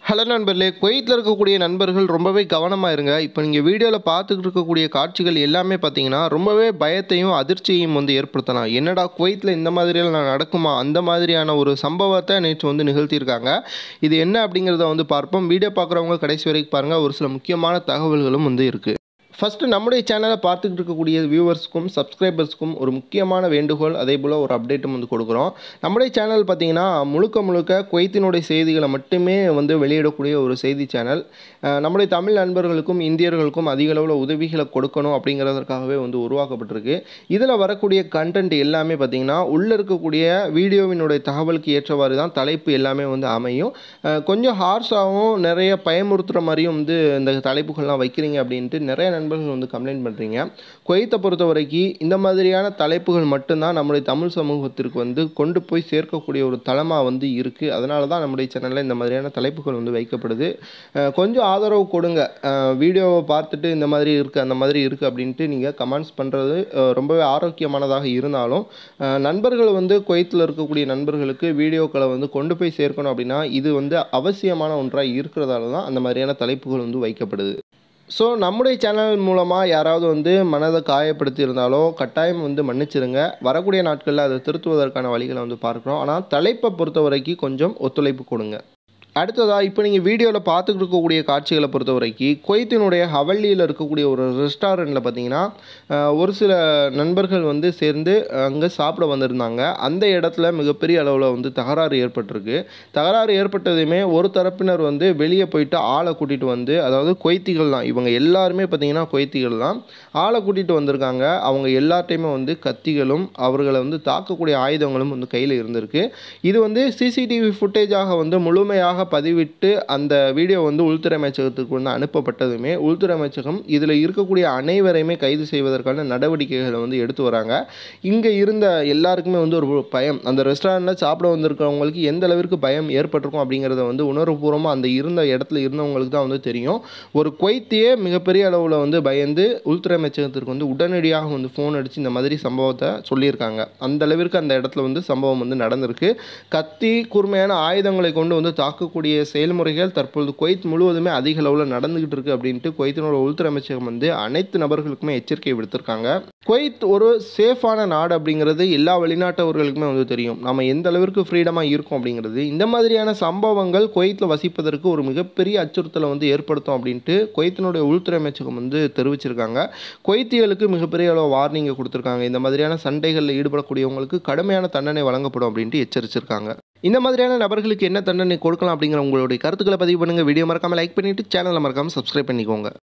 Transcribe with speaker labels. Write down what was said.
Speaker 1: hello நண்பர்களே குவைத்தில் இருக்கக்கூடிய நண்பர்கள் ரொம்பவே கவனமாக இருங்க இப்போ நீங்கள் வீடியோவில் பார்த்துட்டு இருக்கக்கூடிய காட்சிகள் எல்லாமே பார்த்தீங்கன்னா ரொம்பவே பயத்தையும் அதிர்ச்சியையும் வந்து ஏற்படுத்தலாம் என்னடா குவைத்தில் இந்த மாதிரியெல்லாம் நடக்குமா அந்த மாதிரியான ஒரு சம்பவத்தை நேற்று வந்து நிகழ்த்தியிருக்காங்க இது என்ன அப்படிங்கிறத வந்து பார்ப்போம் வீடியோ பார்க்குறவங்க கடைசி வரைக்கும் பாருங்கள் ஒரு சில முக்கியமான தகவல்களும் வந்து இருக்குது ஃபஸ்ட்டு நம்முடைய சேனலை பார்த்துக்கிட்டு இருக்கக்கூடிய வியூவர்ஸ்க்கும் சப்ஸ்கிரைபர்ஸ்க்கும் ஒரு முக்கியமான வேண்டுகோள் அதே போல் ஒரு அப்டேட்டும் வந்து கொடுக்குறோம் நம்முடைய சேனல் பார்த்தீங்கன்னா முழுக்க முழுக்க குவைத்தினுடைய செய்திகளை மட்டுமே வந்து வெளியிடக்கூடிய ஒரு செய்தி சேனல் அஹ் நம்முடைய தமிழ் நண்பர்களுக்கும் இந்தியர்களுக்கும் அதிக அளவில் உதவிகளை கொடுக்கணும் அப்படிங்கிறதற்காகவே வந்து உருவாக்கப்பட்டிருக்கு இதில் வரக்கூடிய கண்டென்ட் எல்லாமே பார்த்தீங்கன்னா உள்ளே இருக்கக்கூடிய வீடியோவினுடைய தகவலுக்கு ஏற்றவாறு தான் தலைப்பு எல்லாமே வந்து அமையும் அஹ் கொஞ்சம் ஹார்ஷாகவும் நிறைய பயமுறுத்துகிற மாதிரியும் வந்து இந்த தலைப்புகள்லாம் வைக்கிறீங்க அப்படின்ட்டு நிறைய நண்பர்கள் வந்து கம்ப்ளைண்ட் பண்ணுறீங்க குவைத்தை பொறுத்த வரைக்கும் இந்த மாதிரியான தலைப்புகள் மட்டும்தான் நம்முடைய தமிழ் சமூகத்திற்கு வந்து கொண்டு போய் சேர்க்கக்கூடிய ஒரு தளமாக வந்து இருக்குது அதனால தான் நம்முடைய சேனலில் இந்த மாதிரியான தலைப்புகள் வந்து வைக்கப்படுது அஹ் கொஞ்சம் ஆதரவு கொடுங்க அஹ் வீடியோவை பார்த்துட்டு இந்த மாதிரி இருக்குது அந்த மாதிரி இருக்குது அப்படின்ட்டு நீங்கள் கமெண்ட்ஸ் பண்ணுறது ரொம்பவே ஆரோக்கியமானதாக இருந்தாலும் அஹ் நண்பர்கள் வந்து குவைத்தில் இருக்கக்கூடிய நண்பர்களுக்கு வீடியோக்களை வந்து கொண்டு போய் சேர்க்கணும் அப்படின்னா இது வந்து அவசியமான ஒன்றாக இருக்கிறதால தான் அந்த மாதிரியான தலைப்புகள் வந்து வைக்கப்படுது ஸோ நம்முடைய சேனல் மூலமாக யாராவது வந்து மனதை காயப்படுத்தி இருந்தாலோ கட்டாயம் வந்து மன்னிச்சிருங்க வரக்கூடிய நாட்களில் அதை திருத்துவதற்கான வழிகளை வந்து பார்க்குறோம் ஆனால் தலைப்பை பொறுத்த வரைக்கும் கொஞ்சம் ஒத்துழைப்பு கொடுங்க அடுத்ததாக இப்போ நீங்கள் வீடியோவில் பார்த்துக்கிட்டு இருக்கக்கூடிய காட்சிகளை பொறுத்த வரைக்கும் குவைத்தினுடைய ஹவல்லியில் இருக்கக்கூடிய ஒரு ரெஸ்டாரண்ட்டில் பார்த்தீங்கன்னா அஹ், ஒரு சில நண்பர்கள் வந்து சேர்ந்து அங்கே சாப்பிட வந்திருந்தாங்க அந்த இடத்துல மிகப்பெரிய அளவில் வந்து தகராறு ஏற்பட்டிருக்கு தகராறு ஏற்பட்டதுமே ஒரு தரப்பினர் வந்து வெளியே போயிட்டு ஆளை கூட்டிகிட்டு வந்து அதாவது குவைத்திகள் தான் இவங்க எல்லாருமே பார்த்தீங்கன்னா குவைத்திகள் தான் ஆளை கூட்டிகிட்டு வந்திருக்காங்க அவங்க எல்லார்ட்டையுமே வந்து கத்திகளும் அவர்களை வந்து தாக்கக்கூடிய ஆயுதங்களும் வந்து கையில் இருந்திருக்கு இது வந்து சிசிடிவி ஃபுட்டேஜாக வந்து முழுமையாக பதிவிட்டு அந்த வீடியோ வந்து உள்துறை அமைச்சகத்துக்கு வந்து அனுப்பப்பட்டதுமே உள்துறை அமைச்சகம் இதில் இருக்கக்கூடிய அனைவரையுமே கைது செய்வதற்கான நடவடிக்கைகளை வந்து எடுத்து வராங்க இங்கே இருந்த எல்லாருக்குமே வந்து ஒரு பயம் அந்த ரெஸ்டாரண்ட்டில் சாப்பிட வந்திருக்கிறவங்களுக்கு எந்த அளவிற்கு பயம் ஏற்பட்டிருக்கும் அப்படிங்கிறத வந்து உணர்வுபூர்வமாக அந்த இருந்த இடத்துல இருந்தவங்களுக்கு தான் வந்து தெரியும் ஒரு குவைத்தியே மிகப்பெரிய அளவில் வந்து பயந்து உள்துறை அமைச்சகத்திற்கு வந்து உடனடியாக வந்து ஃபோன் அடித்து இந்த மாதிரி சம்பவத்தை சொல்லியிருக்காங்க அந்த அளவிற்கு அந்த இடத்துல வந்து சம்பவம் வந்து நடந்திருக்கு கத்தி கூர்மையான ஆயுதங்களை கொண்டு வந்து தாக்கக்கூடிய செயல்முறைகள் தற்பொழுது குவைத் முழுவதுமே அதிக அளவில் நடந்துகிட்டு இருக்கு அப்படின்ட்டு குவைத்தினோட உள்துறை அமைச்சகம் வந்து அனைத்து நபர்களுக்குமே எச்சரிக்கை விடுத்திருக்காங்க குவைத் ஒரு சேஃபான நாடு அப்படிங்கிறது எல்லா வெளிநாட்டவர்களுக்குமே வந்து தெரியும் நம்ம எந்த அளவிற்கு ஃப்ரீடமாக இருக்கோம் அப்படிங்கிறது இந்த மாதிரியான சம்பவங்கள் குவைத்தில் வசிப்பதற்கு ஒரு மிகப்பெரிய அச்சுறுத்தலை வந்து ஏற்படுத்தும் அப்படின்ட்டு குவைத்தினுடைய உள்துறை அமைச்சகம் வந்து தெரிவிச்சிருக்காங்க குவைத்திகளுக்கு மிகப்பெரிய அளவு வார்னிங்கை கொடுத்துருக்காங்க இந்த மாதிரியான சண்டைகளில் ஈடுபடக்கூடியவங்களுக்கு கடுமையான தண்டனை வழங்கப்படும் அப்படின்ட்டு எச்சரிச்சிருக்காங்க இந்த மாதிரியான நபர்களுக்கு என்ன தண்டனை கொடுக்கலாம் அப்படிங்கிற உங்களுடைய கருத்துக்களை பதிவு பண்ணுங்கள் வீடியோ மறக்காமல் லைக் பண்ணிவிட்டு சேனலை மறக்காமல் சப்ஸ்கிரைப் பண்ணிக்கோங்க